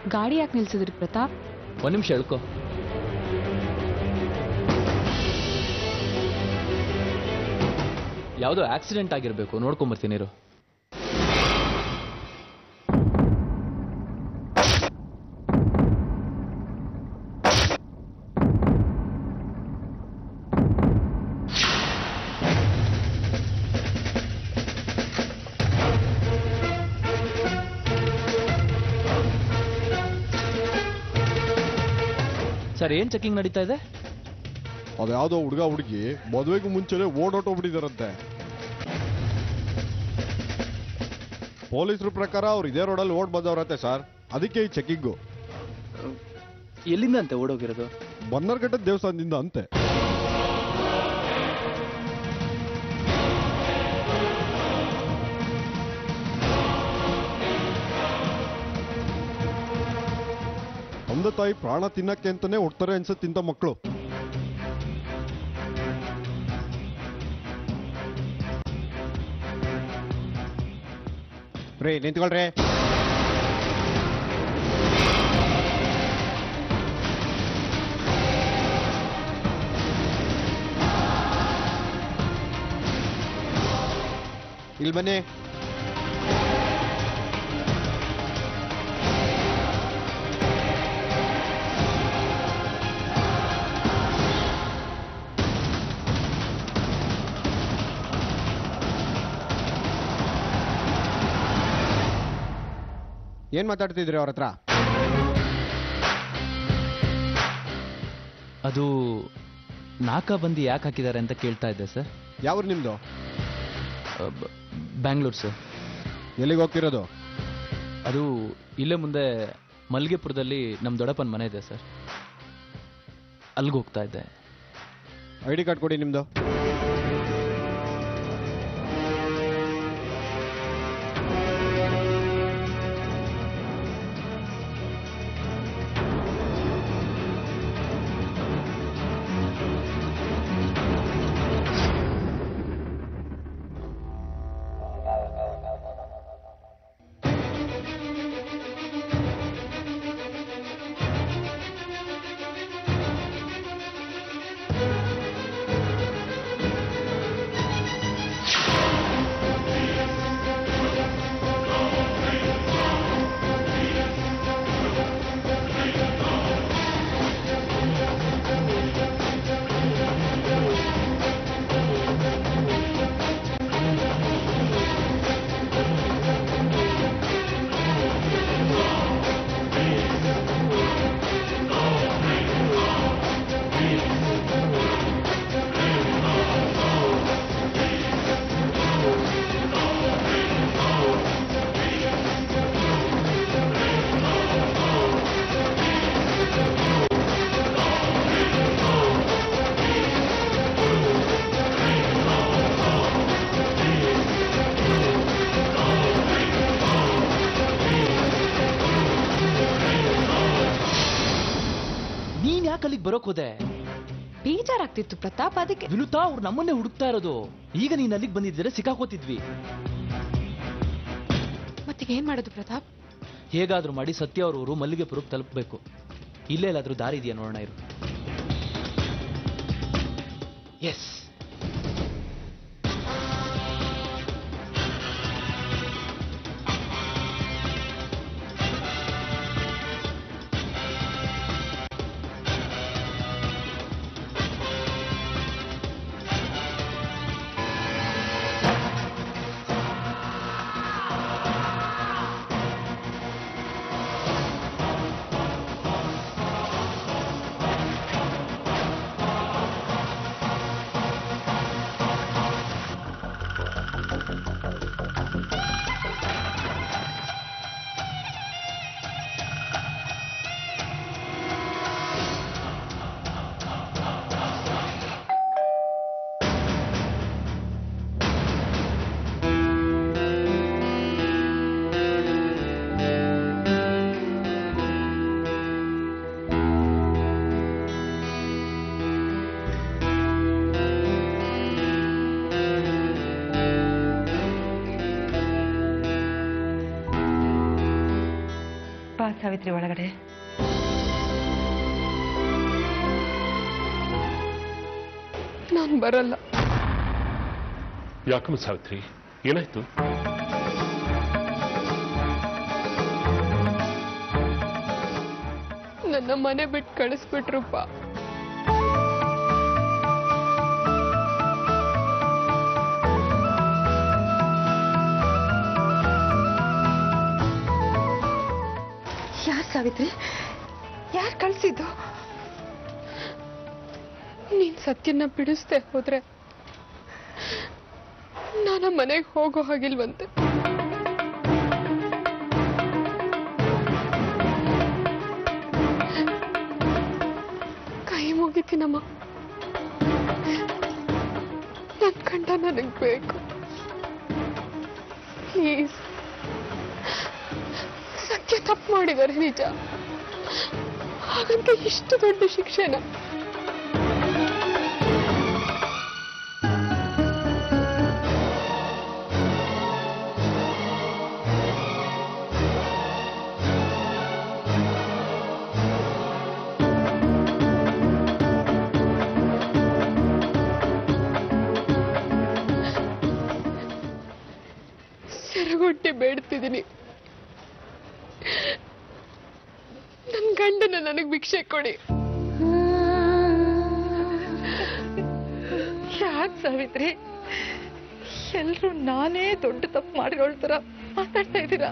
ಗಾಡಿ ಯಾಕೆ ನಿಲ್ಸಿದ್ರಿ ಪ್ರತಾಪ್ ಒಂದು ನಿಮಿಷ ಹೇಳ್ಕೊ ಯಾವುದೋ ಆಕ್ಸಿಡೆಂಟ್ ಆಗಿರಬೇಕು ನೋಡ್ಕೊಂಬರ್ತೀನಿ ಇರು ಸರ್ ಏನ್ ಚೆಕಿಂಗ್ ನಡೀತಾ ಇದೆ ಅದ್ಯಾವುದೋ ಹುಡುಗ ಹುಡುಗಿ ಮದುವೆಗೂ ಮುಂಚೆನೆ ಓಡೋಟೋಗ್ಬಿಟ್ಟಿದಾರಂತೆ ಪೊಲೀಸರ ಪ್ರಕಾರ ಅವ್ರು ಇದೇ ರೋಡಲ್ಲಿ ಓಡ್ ಬಂದವ್ರಂತೆ ಸರ್ ಅದಕ್ಕೆ ಈ ಚೆಕಿಂಗು ಎಲ್ಲಿಂದ ಅಂತೆ ಓಡೋಗಿರೋದು ಬನ್ನರ್ಘಟ್ಟ ದೇವಸ್ಥಾನದಿಂದ ಅಂತೆ ತಂದೆ ತಾಯಿ ಪ್ರಾಣ ತಿನ್ನಕ್ಕೆ ಅಂತಾನೆ ಹುಡ್ತಾರೆ ಅನ್ಸುತ್ತೆ ಇಂಥ ಮಕ್ಕಳು ರೀ ನಿಂತ್ಕೊಳ್ರಿ ಇಲ್ಲಿ ಬನ್ನಿ ಏನ್ ಮಾತಾಡ್ತಿದ್ರಿ ಅವ್ರ ಹತ್ರ ಅದು ನಾಕ ಬಂದಿ ಯಾಕೆ ಹಾಕಿದ್ದಾರೆ ಅಂತ ಕೇಳ್ತಾ ಇದ್ದೆ ಸರ್ ಯಾವ್ರು ನಿಮ್ದು ಬ್ಯಾಂಗ್ಳೂರ್ ಸರ್ ಎಲ್ಲಿಗೆ ಹೋಗ್ತಿರೋದು ಅದು ಇಲ್ಲೇ ಮುಂದೆ ಮಲ್ಗೆಪುರದಲ್ಲಿ ನಮ್ಮ ದೊಡ್ಡಪ್ಪನ ಮನೆ ಇದೆ ಸರ್ ಅಲ್ಲಿಗೆ ಹೋಗ್ತಾ ಇದ್ದೆ ಐ ಡಿ ಕಾರ್ಡ್ ಕೊಡಿ ನಿಮ್ದು ನೀನ್ ಯಾಕೆ ಅಲ್ಲಿಗೆ ಬರೋಕ್ ಹೋದೆ ಬೇಜಾರಾಗ್ತಿತ್ತು ಪ್ರತಾಪ್ ಅದಕ್ಕೆ ವಿನುತಾ ಅವ್ರು ನಮ್ಮನ್ನೇ ಹುಡುಕ್ತಾ ಇರೋದು ಈಗ ನೀನ್ ಅಲ್ಲಿಗೆ ಬಂದಿದ್ರೆ ಸಿಕ್ಕಾಕೋತಿದ್ವಿ ಮತ್ತೀಗ ಏನ್ ಮಾಡೋದು ಪ್ರತಾಪ್ ಹೇಗಾದ್ರೂ ಮಾಡಿ ಸತ್ಯ ಅವ್ರ ಊರು ಮಲ್ಲಿಗೆಪುರಕ್ಕೆ ತಲುಪಬೇಕು ಇಲ್ಲೇ ಎಲ್ಲಾದ್ರೂ ದಾರಿ ಇದೆಯಾ ನೋಡೋಣ ಇರು ಎಸ್ ಬಾ ಸಾವಿತ್ರಿ ಒಳಗಡೆ ನಾನು ಬರಲ್ಲ ಯಾಕಮ್ಮ ಸಾವಿತ್ರಿ ಏನಾಯ್ತು ನನ್ನ ಮನೆ ಬಿಟ್ಟು ಕಳಿಸ್ಬಿಟ್ರುಪ್ಪ ಯಾರು ಸಾವಿತ್ರಿ ಯಾರು ಕಳ್ಸಿದ್ದು ನೀನ್ ಸತ್ಯನ ಬಿಡಿಸ್ದೆ ಹೋದ್ರೆ ನಾನು ಮನೆಗೆ ಹೋಗೋ ಹಾಗಿಲ್ವಂತೆ ಕೈ ಮುಗಿತೀನಮ್ಮ ನನ್ ಕಂಡ ನನಗ್ ಬೇಕು ಪ್ಲೀಸ್ ಸತ್ಯ ತಪ್ಪು ಮಾಡಿದ್ದಾರೆ ನಿಜ ಹಾಗಂತ ಇಷ್ಟು ದೊಡ್ಡ ಶಿಕ್ಷೆನ ಸೆರಗೊಟ್ಟಿ ಬೇಡ್ತಿದ್ದೀನಿ ನನ್ ಗಂಡನ ನನಗ್ ಭಿಕ್ಷೆ ಕೊಡಿ ಯಾಕೆ ಸಾವಿತ್ರಿ ಎಲ್ರು ನಾನೇ ದೊಡ್ಡ ತಪ್ಪು ಮಾಡಿರೋಳ್ ಥರ ಮಾತಾಡ್ತಾ ಇದ್ದೀರಾ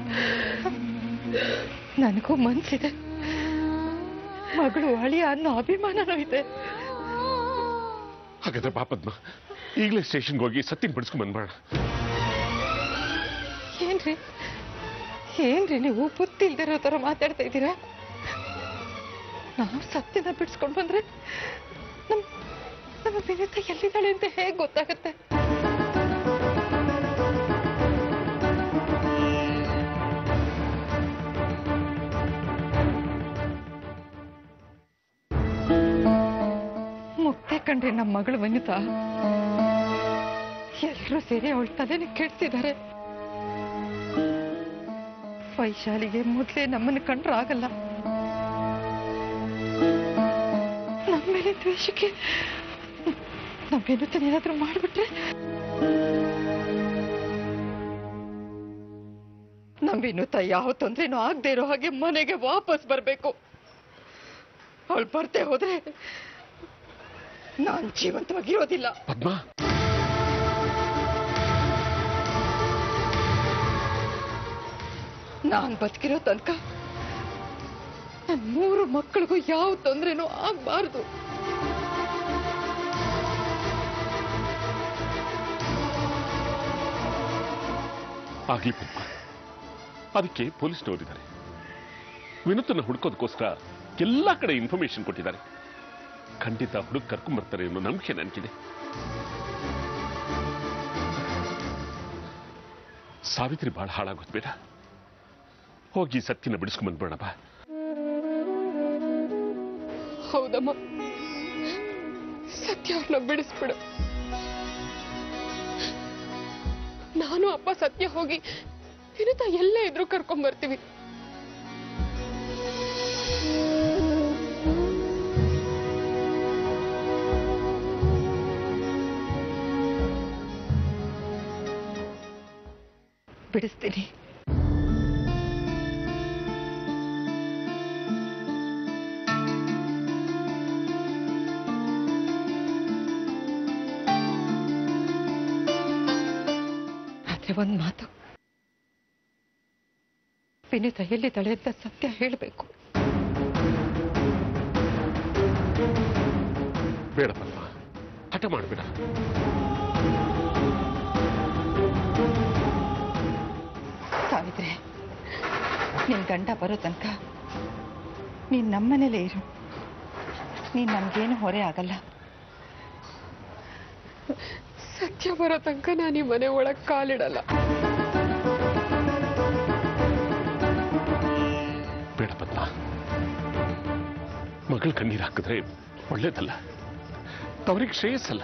ನನಗೂ ಮನ್ಸಿದೆ ಮಗಳು ಅಳಿಯ ಅನ್ನೋ ಅಭಿಮಾನನೂ ಇದೆ ಹಾಗಾದ್ರೆ ಪಾಪದ್ಮ ಈಗಲೇ ಸ್ಟೇಷನ್ಗೆ ಹೋಗಿ ಸತ್ತಿನ ಬಿಡಿಸ್ಕೊಂಡ್ ಬಂದ್ಬೇಡ ಏನ್ರಿ ಏನ್ರಿ ನೀವು ಬುದ್ಧಿ ಇಲ್ದಿರೋ ಥರ ಮಾತಾಡ್ತಾ ಇದ್ದೀರಾ ನಾವು ಸತ್ಯನ ಬಿಡಿಸ್ಕೊಂಡು ಬಂದ್ರೆ ನಮ್ ನಮ್ಮ ವಿನಿತ ಎಲ್ಲಿದ್ದಾಳೆ ಅಂತ ಹೇಗೆ ಗೊತ್ತಾಗತ್ತೆ ಮುಕ್ತೆ ಕಣ್ರಿ ನಮ್ಮ ಮಗಳು ವನಿತ ಎಲ್ಲರೂ ಸೇರಿ ಅವಳ ತಲೆನ ಕೆಡ್ತಿದ್ದಾರೆ ವೈಶಾಲಿಗೆ ಮೊದ್ಲೇ ನಮ್ಮನ್ನು ಕಂಡ್ರೆ ಆಗಲ್ಲ ನಮ್ಮ ಮೇಲೆ ದ್ವೇಷಕ್ಕೆ ನಾವೇನು ಏನಾದ್ರೂ ಮಾಡ್ಬಿಟ್ರೆ ನಮ್ ವಿನುತ ಯಾವ ತೊಂದ್ರೆನೂ ಆಗದೆ ಇರೋ ಹಾಗೆ ಮನೆಗೆ ವಾಪಸ್ ಬರ್ಬೇಕು ಅವಳು ಬರ್ದೆ ಹೋದ್ರೆ ನಾನ್ ಜೀವಂತವಾಗಿರೋದಿಲ್ಲ ಪದ್ಮ ನಾನ್ ಬದುಕಿರೋ ತನಕ ನನ್ ಮೂರು ಮಕ್ಕಳಿಗೂ ಯಾವ ತೊಂದ್ರೆನೂ ಆಗ್ಬಾರ್ದು ಆಗ್ಲಿ ಪದ್ಮ ಅದಕ್ಕೆ ಪೊಲೀಸ್ನವರಿದ್ದಾರೆ ವಿನುತನ ಹುಡುಕೋದಕ್ಕೋಸ್ಕರ ಎಲ್ಲಾ ಕಡೆ ಇನ್ಫಾರ್ಮೇಶನ್ ಕೊಟ್ಟಿದ್ದಾರೆ ಖಂಡಿತ ಹುಡುಕ್ ಕರ್ಕೊಂಡ್ಬರ್ತಾರೆ ಅನ್ನೋ ನಂಬಿಕೆ ನನಗಿದೆ ಸಾವಿತ್ರಿ ಬಹಳ ಹಾಳಾಗೋದ್ ಬೇಡ ಹೋಗಿ ಸತ್ಯನ ಬಿಡಿಸ್ಕೊಂಡ್ ಬಂದ್ಬೇಡ ಬಾ ಹೌದಮ್ಮ ಸತ್ಯ ಅವ್ರನ್ನ ಬಿಡಿಸ್ಬಿಡು ನಾನು ಅಪ್ಪ ಸತ್ಯ ಹೋಗಿ ವಿನುತ ಎಲ್ಲೇ ಇದ್ರು ಕರ್ಕೊಂಡ್ ಬರ್ತೀವಿ ಬಿಡಿಸ್ತೀನಿ ಆದ್ರೆ ಒಂದ್ ಮಾತು ವಿನಿತ ಎಲ್ಲಿದ್ದಾಳೆ ಅಂತ ಸತ್ಯ ಹೇಳಬೇಕು ಬೇಡ ಪದ್ಮ ಹಠ ಮಾಡಬೇಡ ಸಾವಿತ್ರೆ ನಿನ್ ಗಂಡ ಬರೋ ತನಕ ನೀನ್ ನಮ್ಮನೇಲೇ ಇರು ನೀನ್ ನಮ್ಗೇನು ಹೊರೆ ಆಗಲ್ಲ ಸತ್ಯ ಬರೋ ತನಕ ನಾನು ಈ ಮನೆ ಒಳಗ್ ಕಾಲಿಡಲ್ಲ ಬೇಡ ಪದ್ಮ ಮಗಳ ಕಣ್ಣೀರು ಹಾಕಿದ್ರೆ ಒಳ್ಳೇದಲ್ಲ ಅವ್ರಿಗೆ ಶ್ರೇಯಸ್ಸಲ್ಲ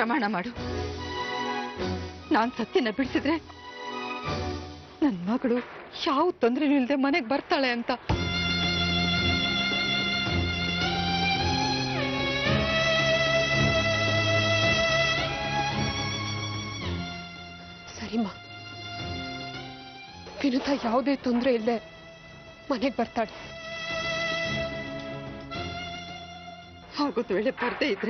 ಪ್ರಮಾಣ ಮಾಡು ನಾನ್ ಸತ್ಯನ ಬಿಡಿಸಿದ್ರೆ ನನ್ ಮಗಳು ಯಾವ ತೊಂದ್ರೆನೂ ಇಲ್ಲದೆ ಮನೆಗೆ ಬರ್ತಾಳೆ ಅಂತ ಸರಿಮಾ ವಿನುತಾ ಯಾವುದೇ ತೊಂದರೆ ಇಲ್ಲದೆ ಮನೆಗೆ ಬರ್ತಾಳೆ ಆಗೋದ್ ವೇಳೆ ಬರ್ದೇ ಇದ್ರೆ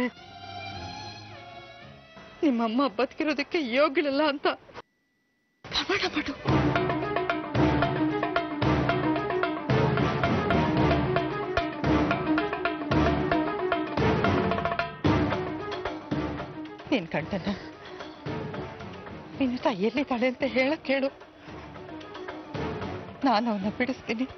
ನಿಮ್ಮಮ್ಮ ಬದುಕಿರೋದಕ್ಕೆ ಯೋಗ್ಯಳಲ್ಲ ಅಂತ ಪ್ರಮಾಣ ಮಾಡು ನೀನ್ ಕಂಟನ ವಿನುತಾ ಎಲ್ಲಿದ್ದಾಳೆ ಅಂತ ಹೇಳಕ್ ಕೇಳು ನಾನು ಅವನ್ನ ಬಿಡಿಸ್ತೀನಿ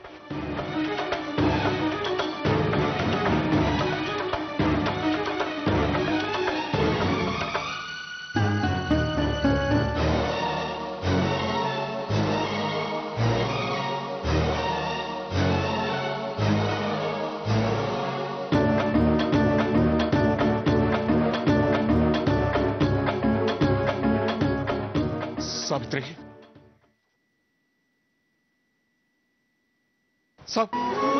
ಸಾವಿತ್ರಿ ಸಾವ್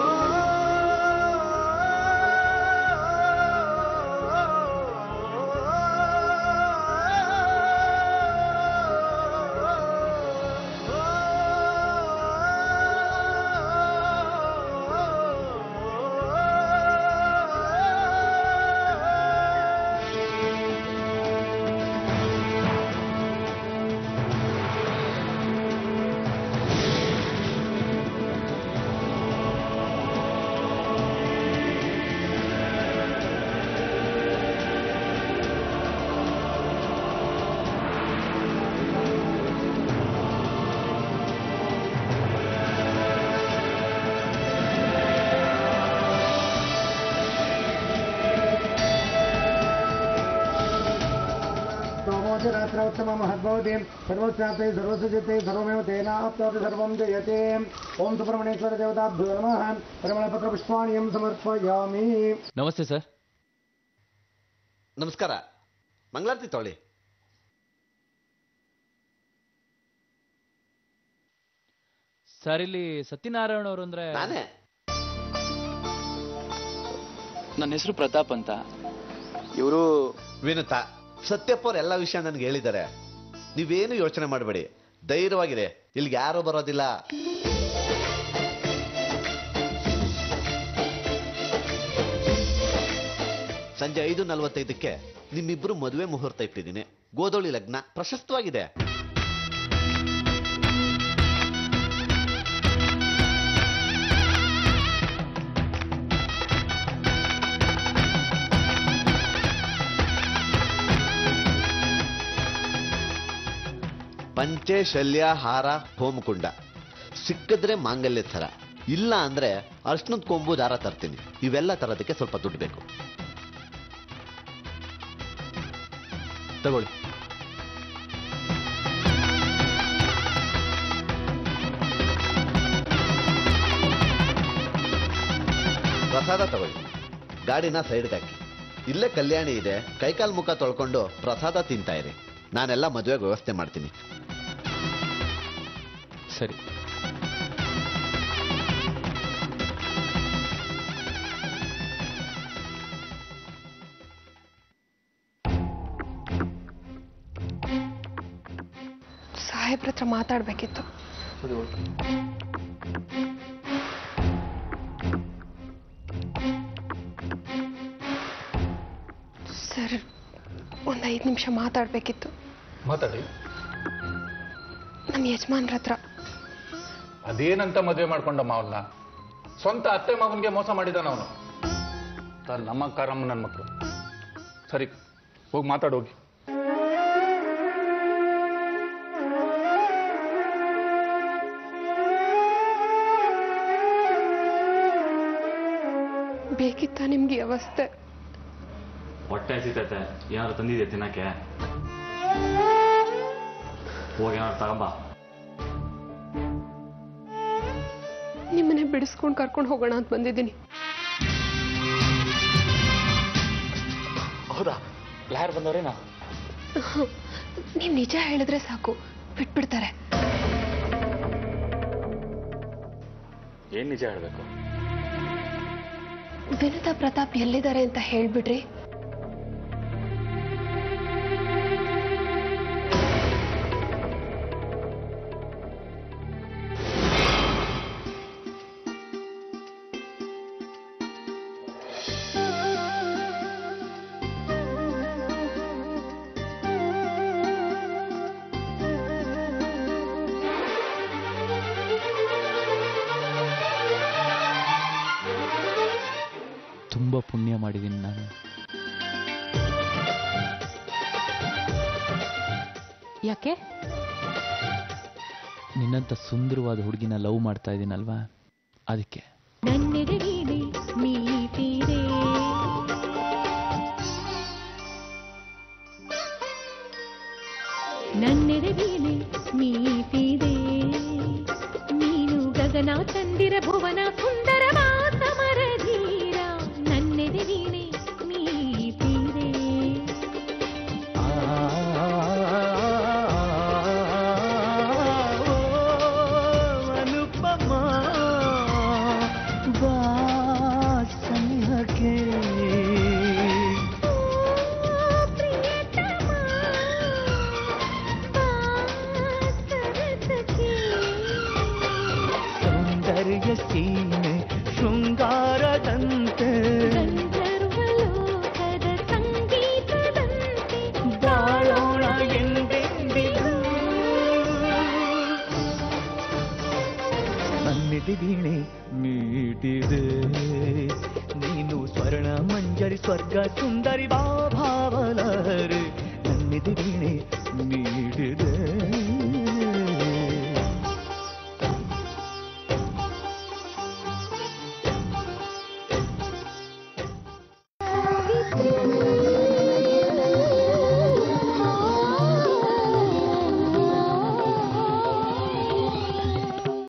सोमोचरात्र उत्तम महद्भवति सर्वस्याप्ते सर्वसुजिते सर्वमेव तेनाप्नोति सर्वं जयते ओम सुब्रह्मण्येश्वर देवताभ्यो नमः परिमलपत्रपुष्पाण्यं समर्पयामि ನಮಸ್ತೆ ಸರ್ ನಮಸ್ಕಾರ ಮಂಗಳಾರತಿ ತೊಳಿ ಸರ್ ಇಲ್ಲಿ ಸತ್ಯನಾರಾಯಣ ಅವರು ಅಂದ್ರೆ ನಾನೇ ನನ್ನ ಹೆಸರು ಪ್ರತಾಪ್ ಅಂತ ಇವರು ವಿನುತಾ ಸತ್ಯಪ್ಪ ಅವ್ರು ಎಲ್ಲ ವಿಷಯ ನನಗೆ ಹೇಳಿದ್ದಾರೆ ನೀವೇನು ಯೋಚನೆ ಮಾಡಬೇಡಿ ಧೈರ್ಯವಾಗಿದೆ ಇಲ್ಲಿಗೆ ಯಾರು ಬರೋದಿಲ್ಲ ಸಂಜೆ ಐದು ನಲವತ್ತೈದಕ್ಕೆ ನಿಮ್ಮಿಬ್ರು ಮದುವೆ ಮುಹೂರ್ತ ಇಟ್ಟಿದ್ದೀನಿ ಗೋಧೋಳಿ ಲಗ್ನ ಪ್ರಶಸ್ತವಾಗಿದೆ ಪಂಚೆ ಶಲ್ಯ ಹಾರ ಹೋಮಕುಂಡ ಸಿಕ್ಕಿದ್ರೆ ಮಾಂಗಲ್ಯ ಥರ ಇಲ್ಲ ಅಂದ್ರೆ ಅರ್ಶನದ ಕೊಂಬು ದಾರ ತರ್ತೀನಿ ಇವೆಲ್ಲ ತರೋದಕ್ಕೆ ಸ್ವಲ್ಪ ದುಡ್ಡು ಬೇಕು ತಗೊಳ್ಳಿ ಪ್ರಸಾದ ತಗೊಳ್ಳಿ ಗಾಡಿನ ಸೈಡ್ಗೆ ಹಾಕಿ ಇಲ್ಲೇ ಕಲ್ಯಾಣಿ ಇದೆ ಕೈಕಾಲ್ ಮುಖ ತೊಳ್ಕೊಂಡು ಪ್ರಸಾದ ತಿಂತಾ ಇರಿ ನಾನೆಲ್ಲ ಮದುವೆಗೆ ವ್ಯವಸ್ಥೆ ಮಾಡ್ತೀನಿ ಸರಿ ಸಾಹೇಬ್ರ ಹತ್ರ ಮಾತಾಡ್ಬೇಕಿತ್ತು ಸರ್ ಒಂದು ಐದು ನಿಮಿಷ ಮಾತಾಡ್ಬೇಕಿತ್ತು ಮಾತಾಡಿ ನಮ್ಮ ಯಜಮಾನ್ರ ಹತ್ರ ಅದೇನಂತ ಮದುವೆ ಮಾಡ್ಕೊಂಡಮ್ಮ ಅವನ್ನ ಸ್ವಂತ ಅತ್ತೆ ಮಗನಿಗೆ ಮೋಸ ಮಾಡಿದಾನ ಅವನು ತಾನು ನಮ್ಮ ಕಾರಮ್ಮ ನನ್ನ ಮಕ್ಕಳು ಸರಿ ಹೋಗಿ ಮಾತಾಡೋಗಿ ಬೇಕಿತ್ತ ನಿಮ್ಗೆ ಈ ಅವಸ್ಥೆ ಹೊಟ್ಟೆ ಹಸಿತೈತೆ ಏನಾದ್ರು ತಂದಿದೆ ತಿನ್ನಕ್ಕೆ ಹೋಗಿ ಏನಾದ್ರು ತಗೊಂಬ ನಿಮ್ಮನೆ ಬಿಡಿಸ್ಕೊಂಡು ಕರ್ಕೊಂಡು ಹೋಗೋಣ ಅಂತ ಬಂದಿದ್ದೀನಿ ಹೌದಾ ಯಾರು ಬಂದವ್ರೇನಾ ನೀವ್ ನಿಜ ಹೇಳಿದ್ರೆ ಸಾಕು ಬಿಟ್ಬಿಡ್ತಾರೆ ಏನ್ ನಿಜ ಹೇಳ್ಬೇಕು ವಿನುತಾ ಪ್ರತಾಪ್ ಎಲ್ಲಿದ್ದಾರೆ ಅಂತ ಹೇಳ್ಬಿಡ್ರಿ ತುಂಬ ಪುಣ್ಯ ಮಾಡಿದ್ದೀನಿ ನಾನು ಯಾಕೆ ನಿನ್ನಂಥ ಸುಂದರವಾದ ಹುಡುಗಿನ ಲವ್ ಮಾಡ್ತಾ ಇದ್ದೀನಲ್ವಾ ಅದಕ್ಕೆ ನನ್ನೆದುರಿದೆ ಮೀಟಿದೆ ನನ್ನೆದುರಿದೆ ಮೀಟಿದೆ ನೀನು ಗಗನ ಚಂದಿರ ಭುವನ ಸುಂದರ ಸಮರ ಧೀರ ನನ್ನೆದುರಿದೆ ಮೀಟಿದೆ ಅನುಪಮ ವಾಸನಕ್ಕೆ ಸೌಂದರ್ಯ ಸೀಮೆ ಶೃಂಗಾರದಂತೆ ಗಂಧರ್ವಲೋಕದ ಸಂಗೀತದಂತೆ ಬಾಳೋಣ ಎಂದೆಂದಿಗೂ ನನ್ನಿದೆ ವೀಣೆ ಮೀಟಿದೆ ನೀನು ಸ್ವರ್ಣ ಮಂಜರಿ ಸ್ವರ್ಗ ಸುಂದರಿ ಬಾ ಭಾವಲಹರಿ ನನ್ನಿದೆ ವೀಣೆ ಮೀ